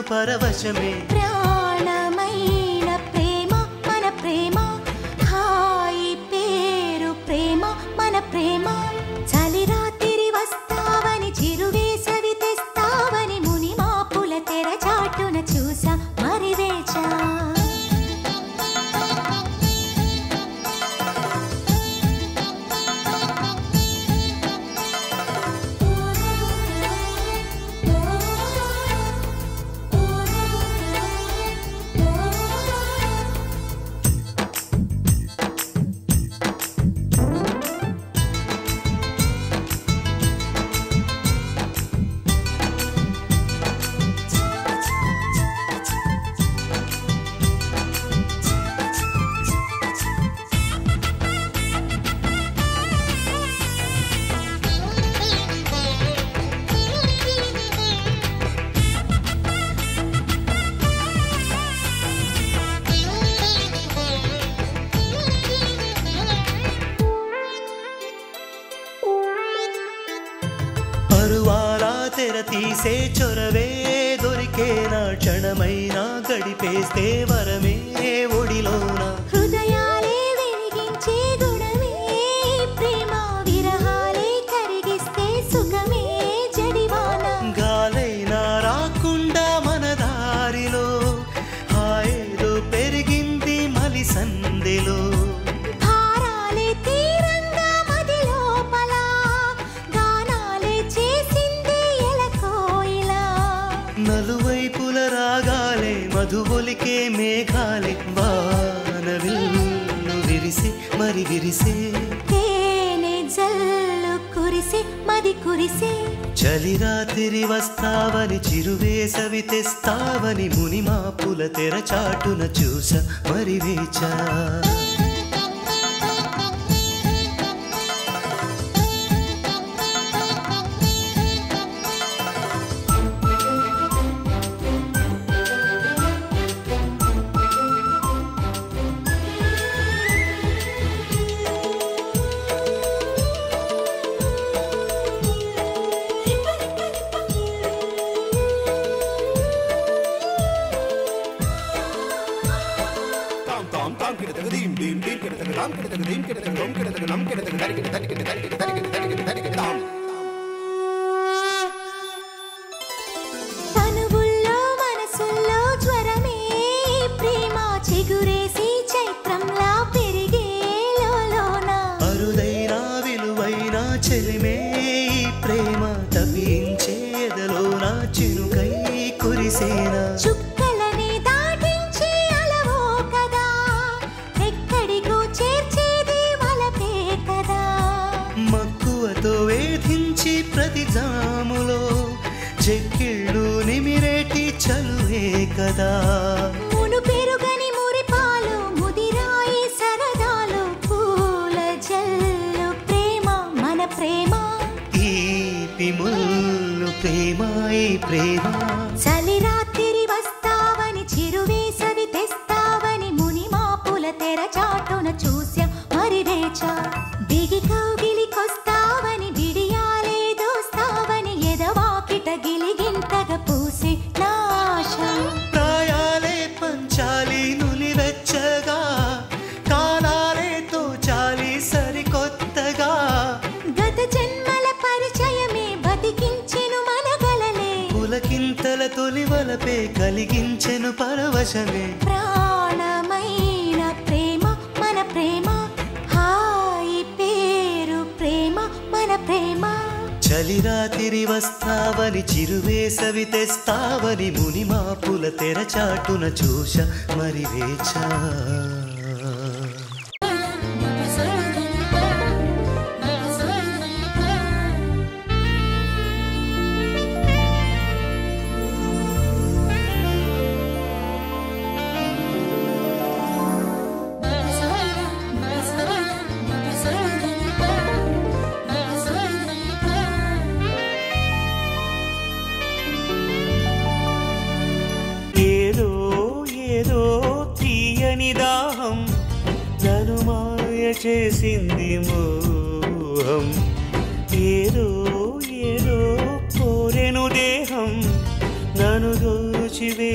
పరవశమే ప్రాణమైన ప్రేమ మన ప్రేమ హాయి పేరు ప్రేమ మన ప్రేమ చలి రాత్రి వస్తావని చిరువేసవి తెస్తావని ముని మాపుల తెర చాటున చూసా మరి వేచా పరువాలా తెర తీసే చొరవే దొరికేనా క్షణమైనా గడిపేస్తే వరమే ఒడిలోన హృదయాలే వెలిగించే గుణమే ప్రేమ విరహాలే కరిగిస్తే సుఖమే జడివాన గాలైనా రాకుండా మన దారిలో హాయేదో పెరిగింది మలి సందెలో భారాలే తీరంగా మది లోపల గానాలే చేసింది ఎలకోయిలా నలువైపుల రాగాలే మధుబొలికే మేఘాలే వానవిల్లు విరిసే మరి విరిసే తేనె జల్లు కురిసే మది కురిసే చలి రాత్రి వస్తావని చిరువేసవి తెస్తావని మునిమాపుల తెర చాటున చూస మరి వేచా తాం తాం తాం కిడతగ దీం దీం దీం కిడతగ దాం కిడతగ దీం కిడతగ దొం కిడతగ నం కిడతగ దరికిట దరికిట దరికిట దరికిట దరికిట దరికిట దాం తనువుల్లో మనసుల్లో జ్వరమే ప్రేమ చిగురేసి చైత్రంలా పెరిగే లోలోన అరుదైన విలువైన చెలిమే ఈ ప్రేమ తప్పించే ఎదలోన చినుకై కురిసేనా చుక్కలని దాటించి అలవో కదా ఎక్కడికో చేర్చేది వలపే కదా మక్కువతో వేధించి ప్రతి జాములో చెక్కిళ్ళు నిమిరేటి చలువే కదా మును పెరుగని మురిపాలు ముదిరాయి సరదాలు పూల జల్లు ప్రేమ మన ప్రేమ ఈ ముల్లు ప్రేమ ఈ ప్రేమ చలి రాత్రి వస్తావని చిరువేసవి తెస్తావని ముని మాపుల తెర చాటున చూసా మరి వేచా బిగి కౌగిలికొస్తావని బిడియాలే దోస్తావని ఎదవాకిట గిలిగింతగా పూసే నాశ ప్రాయాలే పంచాలి నులివెచ్చగా కాలాలే తోచాలి సరికొత్తగా గత జన్మల పరిచయమే బతికించెను మనగలలే పులకింతల తొలివలపే కలిగించెను పరవశమే ప్రాణమైన ప్రేమ మన ప్రేమ హాయి పేరు ప్రేమ మన ప్రేమ చలి రాత్రి వస్తావని చిరువేసవి తెస్తావని మునిమాపుల తెర చాటున చూశ మరి వేచా ఏదో ఏదో తీయని దాహం నన్ను మాయ చేసింది మోహం ఏదో ఏదో కోరెను దేహం నన్ను దోచి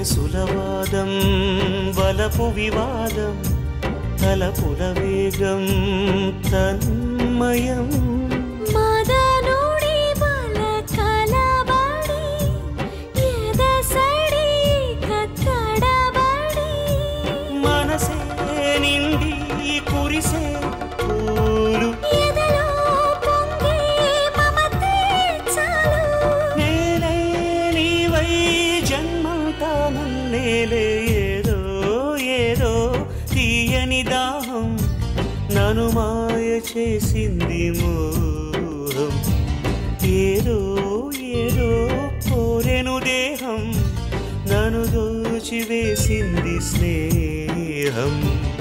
వయసులవాదం వలపు వివాదం తలపుల వేగం తన్మయం మదనుడి బల కలబడి ఎదసడి కత్తడబడి మనసే నిండి కురిసే పూలు ఎదలో పొంగే మమతే చాలు నేనే నీవై జన్మంతా నన్నేలే ఏదో ఏదో తీయని దాహం నను మాయ చేసింది మోహం ఏదో ఏదో కోరెను దేహం నన్ను దోచివేసింది స్నేహం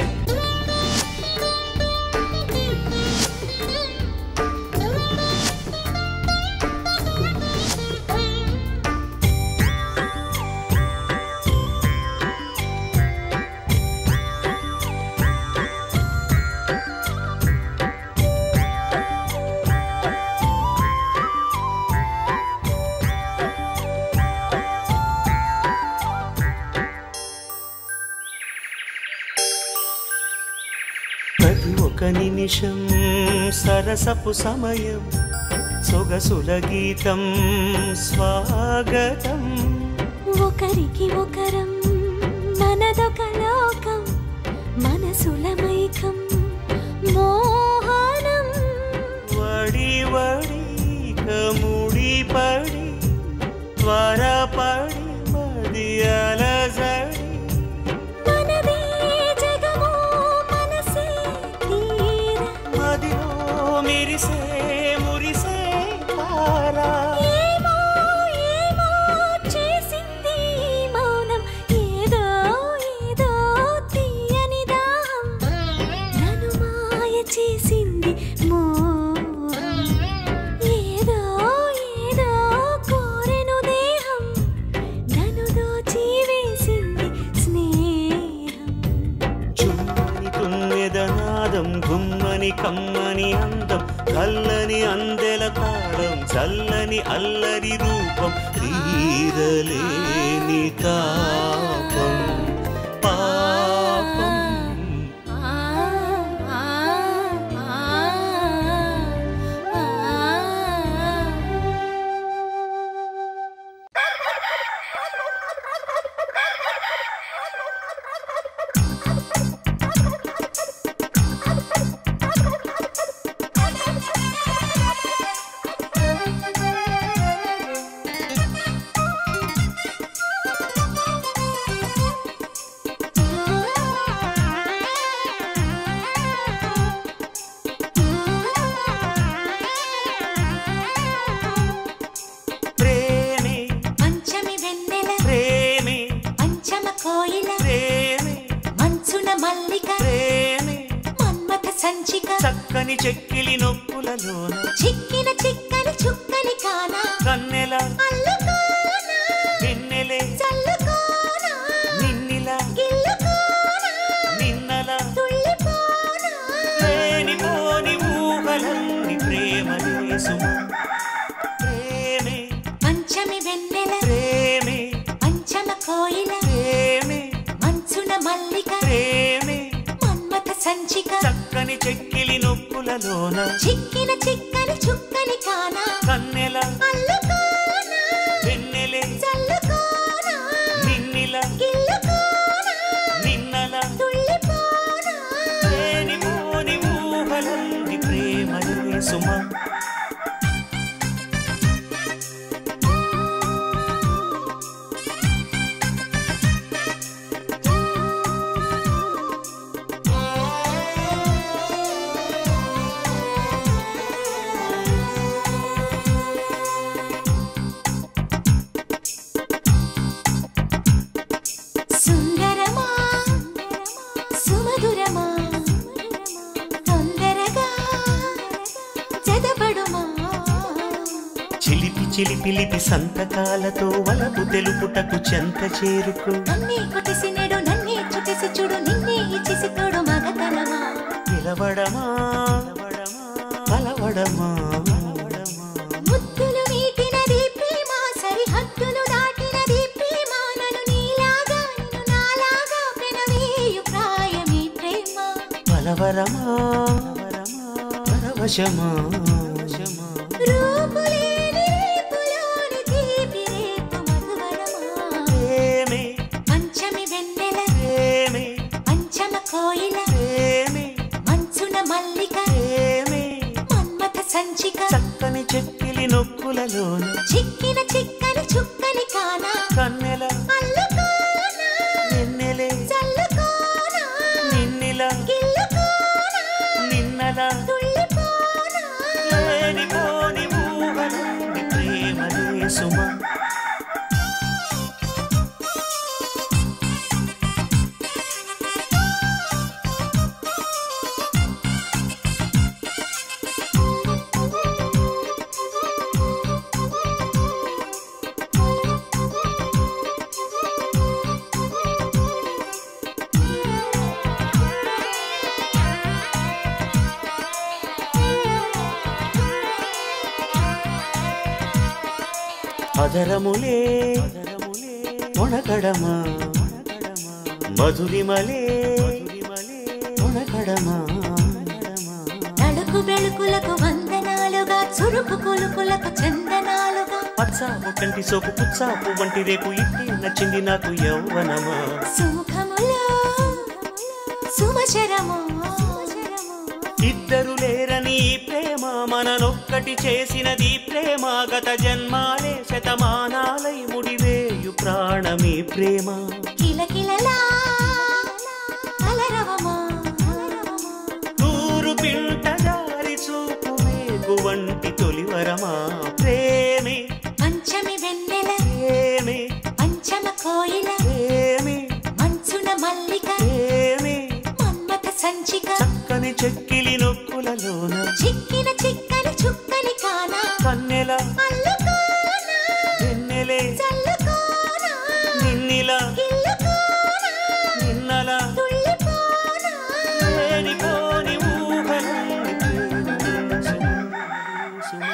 ప్రతి ఒక నిమిషం సరసపు సమయం సొగసుల గీతం స్వాగతం ఒకరికి ఒకరం మనదొక లోకం మనసుల మైకం మోహనం వడి వడి కముడి పడి త్వరపడి మది అలజడి మనదే జగము మనసే తీర మదిలో మెరిసే మురిసే తారా ఏమో ఏమో చేసింది ఈ మౌనం ఏదో ఏదో తీయని దాహం నన్ను మాయ చేసింది మోహం ఏదో ఏదో కోరెను దేహం నన్ను దోచి వేసింది స్నేహం చుమ్మని తుమ్మెదనాదం గుమ్మని కమ్మని అందం కల్లని అందెల తాళం చల్లని అల్లరి రూపం తీరలేని తాపం పాపం ఆ ఆ ఆ ప్రేమే పంచమి వెన్నెల ప్రేమే పంచమ కోయిల ప్రేమే మంచున మల్లిక ప్రేమే మన్మథ సంచిక చక్కని చెక్కిలి నొప్పులలోన చిక్కిన చిక్కని చుక్కని కాన కన్నెల అల్లుకోనా వెన్నెలే చల్లుకోనా నిన్నిలా గిల్లుకోనా నిన్నల తుళ్ళిపోనా లేనిపోని ఊహలన్నీ ప్రేమలే సుమ ప్రేమే పంచమి వెన్నెల ప్రేమే పంచమ కోయిల ప్రేమే మంచున మల్లిక ప్రేమే మన్మథ సంచిక చక్కని చెక్కిలి నొప్పులలోన చిక్కిన చిక్కని చుక్కని కాన కన్నెల అల్లుకోనా వెన్నెలే చల్లుకోనా నిన్నిల గిల్లుకోనా నిన్నల తుళ్ళిపోనా లేనిపోని ఊహలన్నీ ప్రేమలే సుమ సుందరమా సుమధురమా తొందరగా జదపడుమా చిలిపి చిలిపిలిపి సంతకాలతో వలపు తెలుపుటకు చెంత చేరుకు నన్నే కొట్టేసి నేడు నన్నే చుట్టేసి చూడు నిన్నే ఇచ్చేసి తోడు మగతనమా పిలవడమా కలవడమా ముద్దులు మీటినది ప్రేమ సరిహద్దులు దాటినది ప్రేమ నన్ను నీలా కలవరమా పరవశమా రూపులేని రేపులోని తీపి రేపు మధువనమా ప్రేమే పంచమి వెన్నెల ప్రేమే పంచమ కోయిల ప్రేమే మంచున మల్లిక ప్రేమే మన్మథ సంచిక చక్కని చెక్కిలి నొక్కులలోన చిక్కిన చిక్కని చుక్కని కానా కన్నెల అల్లుకోనా నిన్నెలే చల్లుకోనా నిన్నిలా గిల్లుకోనా నిన్నలా తుళ్ళిపోనా లేనిపోని ఊహలోని ప్రేమలే సుమా అదరములే మొనకడమా మధురిమలే మొనకడమా తడుకు బెళుకులకు వందనాలుగా చురుకు కొలుకులకు చందనాలుగా పచ్చాపు కంటి సోపు పుచ్చాపు వంటి రేపు ఇట్టే నచ్చింది నాకు యౌవనమా సుముఖములో సుమచరము ఇద్దరు లేరని ఈ ప్రేమ మననొక్కటి చేసినది ఈ ప్రేమ గత జన్మాలే శతమానాలై ముడివేయు ప్రాణమీ ప్రేమ కిలకిలలా అలరవమా నూరు పింట జారి చూపు వేగు వంటి తొలివరమా ప్రేమే పంచమి వెన్నెల ప్రేమే పంచమ కోయిల ప్రేమే మంచున మల్లిక ప్రేమే మన్మథ సంచిక చక్కని చెక్కిలి నొక్కులలోన చిక్కిన చిక్కని చుక్కని కానా కన్నెల అల్లుకోనా వెన్నెలే చల్లుకోనా నిన్నిలా గిల్లుకోనా నిన్నలా తుళ్ళిపోనా లేనిపోని ఊహలోని ప్రేమ సుమ.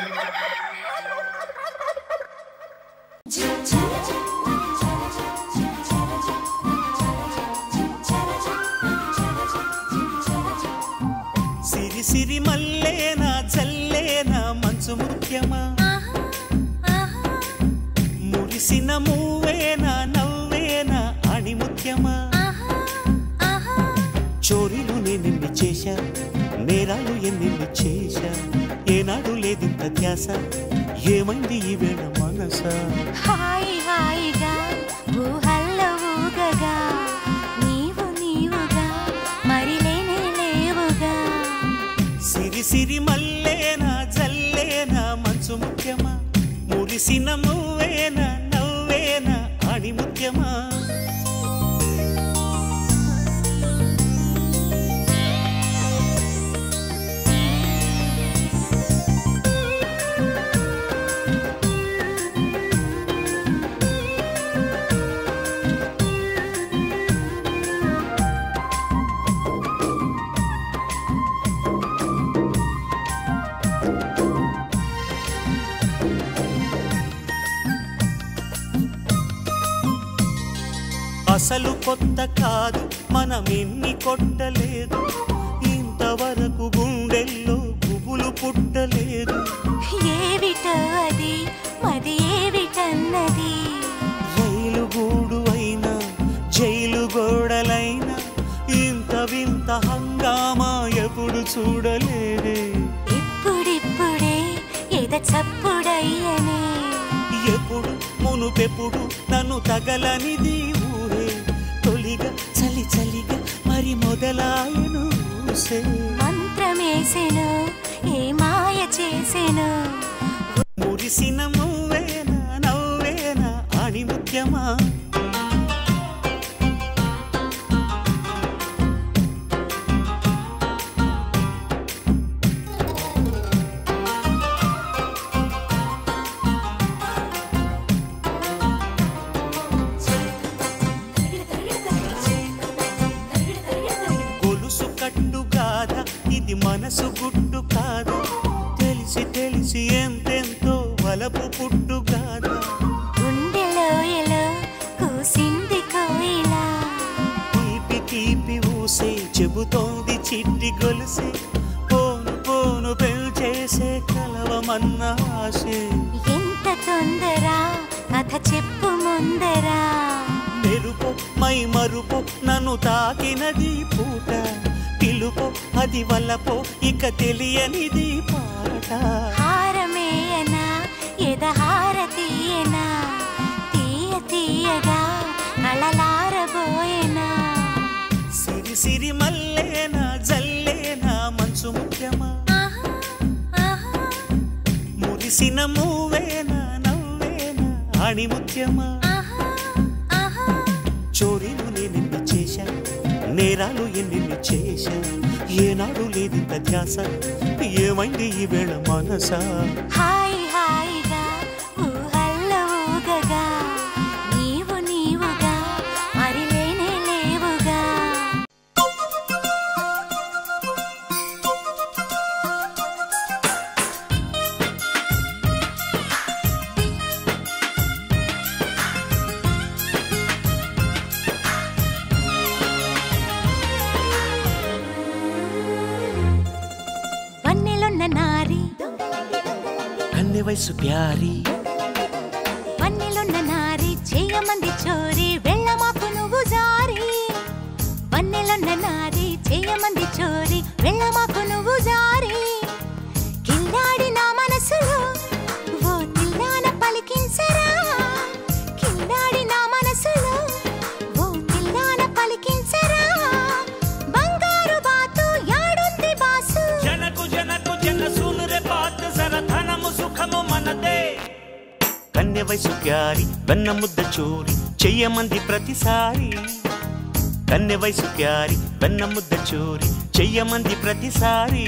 సిరి సిరి మల్లేనా చల్లేనా మంచు ముఖ్యమా ఆహా ఆహా మురిసిన మూవేనా నవ్వేనా అణి ముఖ్యమా ఆహా ఆహా చోరీలు నేనెన్ని చేశా నేరాలు ఎన్నెన్ని చేశా ఏనాడు లేదింత ధ్యాస ఏమైంది ఈ వేళ మనసా హాయి హాయిగా ఊహల్లో ఊగగా నీవు నీవుగా మరి లేనే లేవుగా సిరి సిరి మల్లేనా జల్లేనా మంచు ముఖ్యమా మురిసిన నువ్వేనా నవ్వేనా అణి ముఖ్యమా అసలు కొత్త కాదు మనం ఎన్ని కొట్టలేదు ఇంతవరకు గుండెల్లో గుబులు పుట్టలేదు ఏవిటో అది మరి ఏవిటన్నది రైలు గూడు అయినా జైలు గోడలైనా ఇంత వింత హంగామా ఎప్పుడు చూడలేదే ఇప్పుడిప్పుడే ఎద చప్పుడయ్యనే ఎప్పుడు మునుపెప్పుడు నన్ను తగలనిది ఊరే తొలిగా చలి చలిగా మరి మొదలాయను ఊసే. మంత్రమేసెను ఏ మాయ చేసెను మురిసిన నువ్వేనా నవ్వేనా అని ముఖ్యమా గొలుసు కట్టు కాదా ఇది మనసు గుట్టు కాదా తెలిసి తెలిసి ఎంతెంతో వలపు పుట్టు కాదా గుండెలో ఎలో కూసింది కోయిలా తీపి తీపి ఊసే చెబుతోంది చిట్టి గొలుసే పోను పోను పెంచేసే కలవమన్న ఆశే ఎంత తొందర కథ చెప్పు ముందరా మెరుపు మై మరుపు నన్ను తాకినది పూట పిలుపు అది వల్లపో ఇక తెలియనిది పాట హారమేయనా ఎదహారతీయనా తీయ తీయగా అళలారబోయేనా సిరి సిరి మల్లేనా జల్లేనా మంచు ముఖ్యమా ఆహా, ఆహా. మురిసిన మూవేనా నవ్వేనా అణి ముఖ్యమా ఆహా, ఆహా. చోరీలు నేనెన్ని చేశా నేరాలు ఎన్నెన్ని చేశా ఏనాడు లేదింత ధ్యాస ఏమైంది ఈ వేళ మనసా హాయ్ హాయిగా ఊహల్లో ఊగగా నీవు నీవుగా మరి లేనే లేవుగా వన్నెలున్న నారి కన్నె వయసు ప్యారీ వన్నెలున్న నారి చేయమంది చోరి వెళ్ళమాకు నువ్వు జారి వన్నెలున్న నారి చేయమంది చోరి వెళ్ళమాకు నువ్వు జారి కిల్లాడి నా మనసులో ఓ తిల్లాన పలికించరా కిల్లాడి నా మనసులో ఓ తిల్లాన పలికించరా బంగారు బాతు యాడుంది బాసు జనకు జనకు జన సూనురే పాత జర ధనము సుఖము మనదే కన్నె వయసు ప్యారి వెన్న ముద్ద చోరి చెయ్యమంది ప్రతిసారి కన్నె వయసు ప్యారి వెన్న ముద్ద చోరి చెయ్యమంది ప్రతిసారి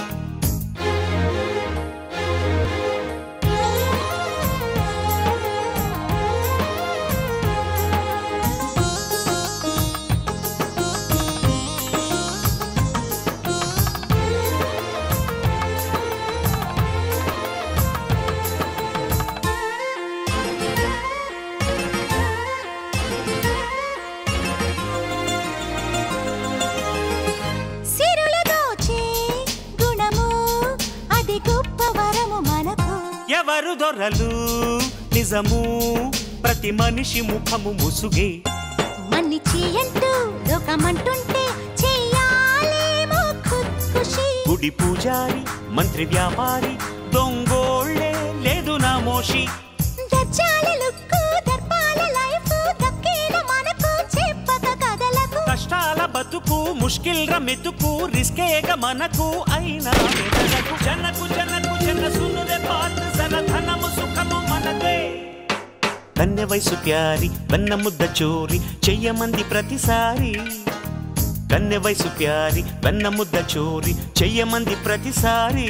సిరుల దోచే గుణము అది గొప్ప వరము మనకు ఎవరు దొరలు నిజము ప్రతి మనిషి ముఖము ముసుగే మన్నిచి అంటూ లోకమంటుంటే చెయ్యాలేమో ఖుద్కుషి గుడి పూజారి మంత్రి వ్యాపారి దొంగోళ్ళే లేదు నా మోషి దచ్చాల లుక్కు దర్పాల లైఫ్ దక్కేన మనకు చెప్పక కథలకు కష్టాల బతుకు ముష్కిల్ మెతుకు రిస్కేగ మనకు అయినా ఎదగకు. జనకు జనకు జన సునురే పాత జన ధనము సుఖము మనదే కన్నె వయసు ప్యారి వెన్న ముద్ద చోరి చెయ్యమంది ప్రతిసారి కన్నె వయసు ప్యారి వెన్న ముద్ద చోరి చెయ్యమంది ప్రతిసారి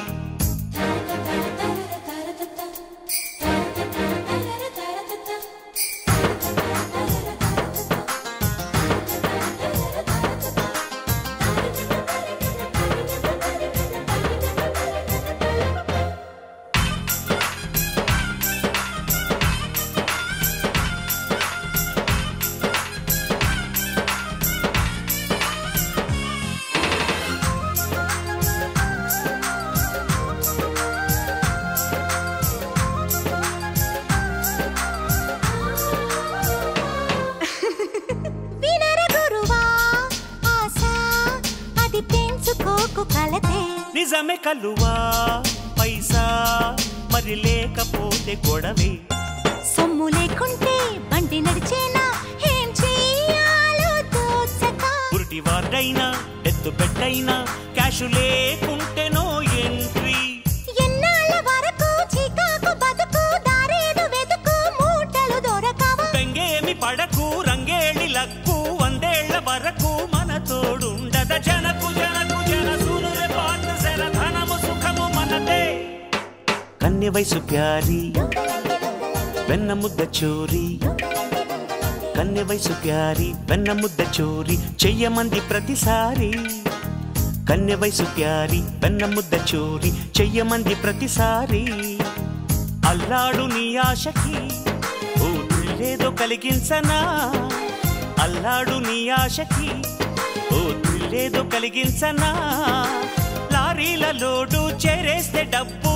వినర గురువా ఆశ అది పెంచుకోకు కలతే నిజమే కలువా పైసా మరి లేకపోతే గొడవే సొమ్ము లేకుంటే బండి నడిచేనా ఏం చెయ్యాలో తోచక పురిటి వార్డైనా ఎత్తు పెట్టైనా క్యాష్ లేకుంటే నో ఎంట్రీ ఎన్నాళ్ళ వరకు చీకాకు బతుకు దారేదు వెతుకు మూటలు దొరకవా బెంగేమి పడకు రంగేళి లక్కు వందేళ్ల వరకు మన తోడుండద జనకు జనకు జన సూనురే పాత శర ధనము సుఖము మనదే కన్య వయసు ప్యారి వెన్న ముద్ద చోరీ కన్య వయసు ప్యారి వెన్న ముద్ద చోరీ చెయ్యమంది ప్రతిసారి కన్య వయసు ప్యారి వెన్న ముద్ద చోరీ చెయ్యమంది ప్రతిసారి అల్లాడు నీ ఆశకి ఓ తుల్లేదో కలిగించనా అల్లాడు నీ ఆశకి ఓ తుల్లేదో థ్రిల్లేదో కలిగించనా లారీల లోడు చేరేస్తే డబ్బు